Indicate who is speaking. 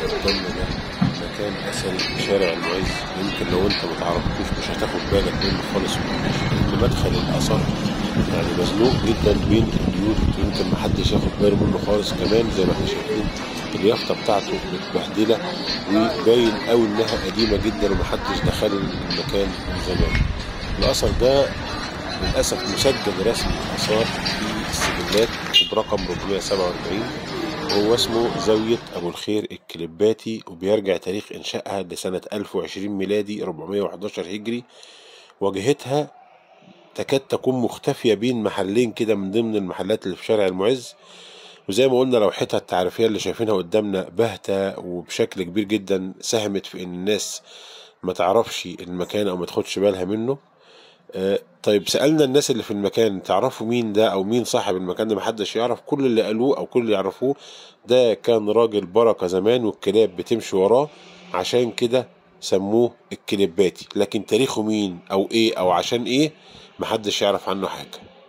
Speaker 1: قدامنا ده مكان اثري في شارع المعز يمكن لو انت ما تعرفوش مش هتاخد بالك منه خالص لان مدخل الاثر يعني مزنوق جدا بين البيوت يمكن ما حدش ياخد باله منه خالص كمان زي ما احنا شايفين اليافطه بتاعته متبهدله وباين قوي انها قديمه جدا ومحدش دخل المكان من زمان الاثر ده للاسف مسجل رسم اثار في السجلات برقم 447 هو اسمه زاوية أبو الخير الكليباتي وبيرجع تاريخ إنشائها لسنة 1020 ميلادي 411 هجري واجهتها تكاد تكون مختفية بين محلين كده من ضمن المحلات اللي في شارع المعز وزي ما قلنا لوحتها التعريفية اللي شايفينها قدامنا باهتة وبشكل كبير جدا ساهمت في إن الناس ما تعرفش المكان أو ما تاخدش بالها منه آه، طيب سألنا الناس اللي في المكان تعرفوا مين ده أو مين صاحب المكان ده محدش يعرف كل اللي قالوه أو كل اللي يعرفوه ده كان راجل بركة زمان والكلاب بتمشي وراه عشان كده سموه الكليباتي لكن تاريخه مين أو إيه أو عشان إيه محدش يعرف عنه حاجة